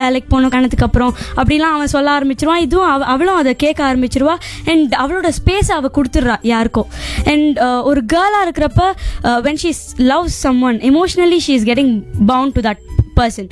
வேலைக்கு போகணும் கணத்துக்கு அப்புறம் அப்படிலாம் அவன் சொல்ல ஆரம்பிச்சிருவான் இதுவும் அவ அவளும் அதை கேட்க ஆரம்பிச்சிருவா அண்ட் அவளோட ஸ்பேஸ் அவள் கொடுத்துட்றா யாருக்கோ அண்ட் ஒரு கேர்ளாக இருக்கிறப்ப when she's love someone emotionally she is getting bound to that person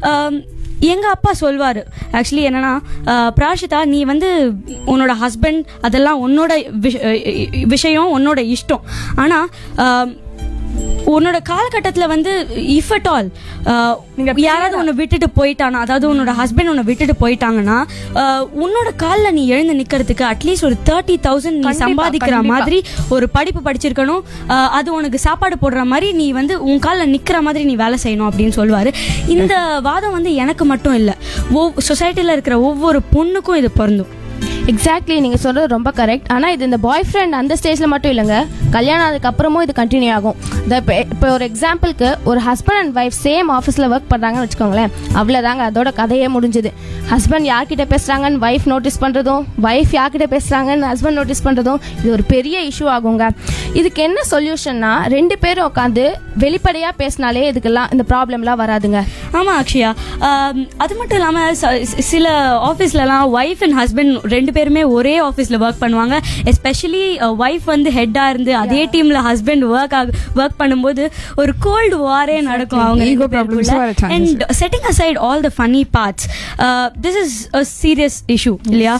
எங்கள் அப்பா சொல்வார் ஆக்சுவலி என்னன்னா அஹ், பிராஷிதா நீ வந்து உன்னோட ஹஸ்பண்ட் அதெல்லாம் உன்னோட விஷ- அஹ் விஷயம் உன்னோட இஷ்டம் ஆனால் உன்னோட காலகட்டத்தில் வந்து இஃப் அட் ஆல் யாராவது உன்னை விட்டுட்டு போயிட்டானா அதாவது உன்னோட ஹஸ்பண்ட் உன்னை விட்டுட்டு போயிட்டாங்கன்னா அஹ், உன்னோட காலில் நீ எழுந்து நிக்கிறதுக்கு அட்லீஸ்ட் ஒரு தேர்ட்டி தௌசண்ட் நீ சம்பாதிக்கிற மாதிரி ஒரு படிப்பு படிச்சிருக்கணும் அஹ், அது உனக்கு சாப்பாடு போடுற மாதிரி நீ வந்து உன் காலில் நிக்கிற மாதிரி நீ வேலை செய்யணும் அப்படின்னு சொல்லுவாரு இந்த வாதம் வந்து எனக்கு மட்டும் இல்லை சொசைட்டியில் இருக்கிற ஒவ்வொரு பொண்ணுக்கும் இது பொருந்தும் எக்ஸாக்ட்லி நீங்கள் சொல்கிறது ரொம்ப கரெக்ட் ஆனால் இது இந்த பாய் ஃப்ரெண்ட் அந்த ஸ்டேஜில் மட்டும் இல்லைங்க கல்யாணம் ஆனதுக்கு அப்புறமும் இது கண்டினியூ ஆகும் இந்த இப்போ இப்போ ஒரு எக்ஸாம்பிளுக்கு ஒரு ஹஸ்பண்ட் அண்ட் ஒய்ஃப் சேம் ஆஃபீஸில் ஒர்க் பண்ணுறாங்கன்னு வச்சுக்கோங்களேன் அவ்வளோதாங்க அதோட கதையே முடிஞ்சுது ஹஸ்பண்ட் யார்கிட்ட பேசுகிறாங்கன்னு ஒய்ஃப் நோட்டீஸ் பண்ணுறதும் ஒய்ஃப் யார்கிட்ட பேசுகிறாங்கன்னு ஹஸ்பண்ட் நோட்டீஸ் பண்ணுறதும் இது ஒரு பெரிய இஷ்யூ ஆகுங்க இதுக்கு என்ன சொல்யூஷன்னா ரெண்டு பேரும் உட்காந்து வெளிப்படையாக பேசினாலே இதுக்கெல்லாம் இந்த ப்ராப்ளம்லாம் வராதுங்க ஆமாம் அக்ஷயா ஆம், அது மட்டும் இல்லாமல் சில ஆஃபீஸ்லலாம் ஒய்ஃப் அண்ட் ஹஸ்பண்ட் ரெண்டு பேருமே ஒரே ஆஃபீஸில் ஒர்க் பண்ணுவாங்க எஸ்பெஷலி ஒய்ஃப் வந்து ஹெட்டாக இருந்து அதே டீமில் ஹஸ்பண்ட் ஒர்க் ஆக ஒர்க் பண்ணும்போது ஒரு கோல்டு வாரே நடக்கும் அவங்க Ego problems வர chances and setting aside all the funny parts this is a serious issue இல்லையா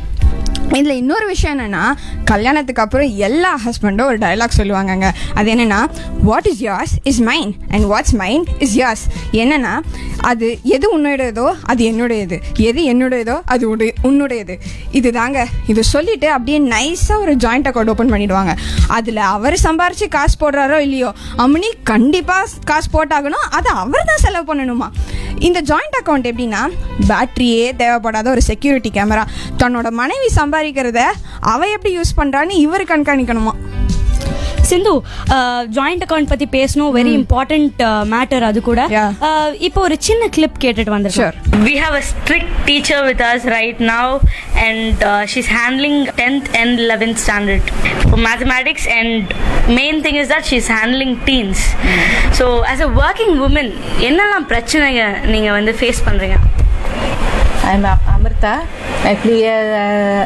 இதுல இன்னொரு விஷயம் என்னன்னா கல்யாணத்துக்கு அப்புறம் எல்லா ஹஸ்பண்டும் ஒரு டயலாக் சொல்லுவாங்கங்க அது என்னன்னா what is yours is mine and what's mine is yours என்னன்னா அது எது உன்னுடையதோ அது என்னுடையது எது என்னுடையதோ அது உடைய- உன்னுடையது இது தாங்க இது சொல்லிட்டு அப்படியே நைஸாக ஒரு ஜாயிண்ட் அக்கௌண்ட் ஓப்பன் பண்ணிடுவாங்க அதில் அவர் சம்பாரிச்சு காசு போடுறாரோ இல்லையோ அம்மனி கண்டிப்பாக காசு போட்டாகணும் அதை அவர் தான் செலவு பண்ணணுமா இந்த ஜாயிண்ட் அக்கௌண்ட் எப்படின்னா பேட்டரியே தேவைப்படாத ஒரு செக்யூரிட்டி கேமரா தன்னோட மனைவி சம்பாதிக்கிறத அவ எப்படி யூஸ் பண்றான்னு இவர் கண்காணிக்கணுமா சிந்து ஜாயிண்ட் அக்கவுண்ட் பத்தி பேசணும் வெரி இம்பார்ட்டன்ட் மேட்டர் அது கூட Yeah. Uh, இப்போ ஒரு சின்ன கிளிப் கேட்டுட்டு வந்திருக்கோம் Sure. we have a strict teacher with us right now and uh, she's handling 10th and 11th standard for mathematics and main thing is that she's handling teens so as a working woman என்னெல்லாம் பிரச்சனைங்க நீங்க வந்து face பண்றீங்க I'm A- Amrita. Actually, uh,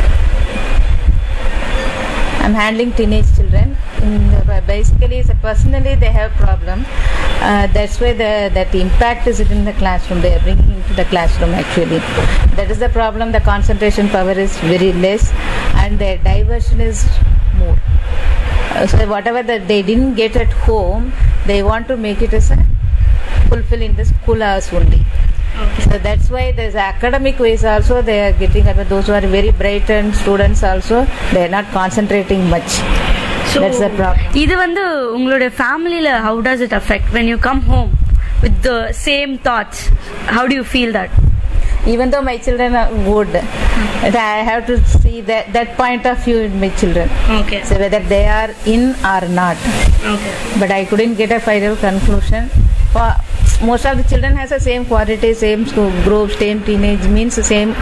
I'm handling teenage children. In the, basically, it's a personally they have problem. Uh, that's why the that impact is in the classroom. They are bringing into the classroom actually. That is the problem. The concentration power is very less, and the diversion is more. Uh, so whatever that they didn't get at home, they want to make it as a fulfill in the school hours only. So that's why there's academic ways also they are getting I mean, those who are very bright and students also they are not concentrating much. that's the problem. இது வந்து உங்களுடைய ஃபேமிலியில how does it affect when you come home with the same thoughts how do you feel that Even though my children are good, but I have to see that that point of view in my children. okay So whether they are in or not. okay But I couldn't get a final conclusion. For most of the children has the same quality, same school group, same teenage means the same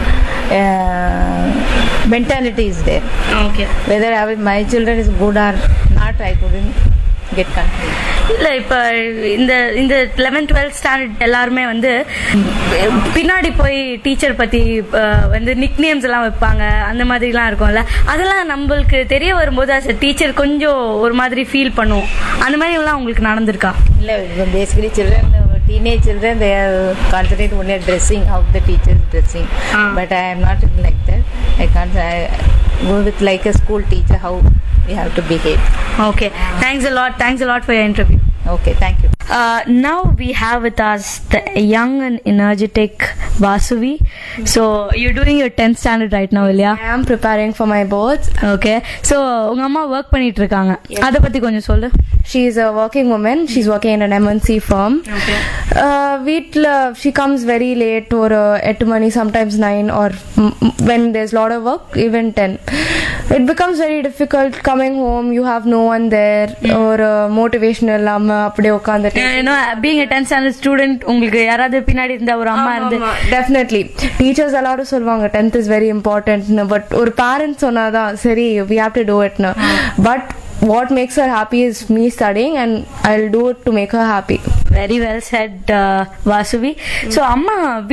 uh, mentality is there. okay whether I, my children is good or not i couldn't get conclusion இல்ல இப்ப இந்த இந்த eleventh twelfth standard எல்லாருமே வந்து பின்னாடி போய் teacher பத்தி அஹ், வந்து நிக் நேம்ஸ் எல்லாம் வைப்பாங்க அந்த மாதிரிலாம் இருக்கும்ல அதெல்லாம் நம்மளுக்கு தெரிய வரும்போது as a டீச்சர் கொஞ்சம் ஒரு மாதிரி ஃபீல் பண்ணுவோம் அந்த மாதிரி எல்லாம் உங்களுக்கு நடந்திருக்கா No, basically children uh, teenage children they are concentrate only on dressing how the teacher is dressing Ah. but i am not like that i can't I go with like a school teacher how we have to behave okay thanks a lot thanks a lot for your interview okay thank you Uh, now we have with us the young and energetic Vasuvi. So you're doing your 10th standard right now, Ilya. I am preparing for my boards. Okay so உங்க அம்மா work பண்ணிட்டு இருக்காங்க அதை பத்தி கொஞ்சம் சொல்லு She is a working woman. She's working in an MNC firm. Okay. Uh, வீட்ல she comes very late or uh, 8 money, sometimes 9 or mm, mm, when there's lot of work, even 10. It becomes very difficult coming home. You have no one there or uh, motivation இல்லாம அப்படியே உட்காந்துட்டு you know being tenth standard student உங்களுக்கு யாராவது பின்னாடி இருந்த ஒரு அம்மா இருந்து டெஃபினெட்லி டீச்சர்ஸ் எல்லாரும் சொல்லுவாங்க டென்த் இஸ் வெரி இம்பார்ட்டன்ட்னு பட் ஒரு பேரண்ட்ஸ் சொன்னாதான் சரி வி ஹாவ் டு டூ இட்னு but what makes her happy is me studying and I will do it to make her happy very well said Vasuvi so அம்மா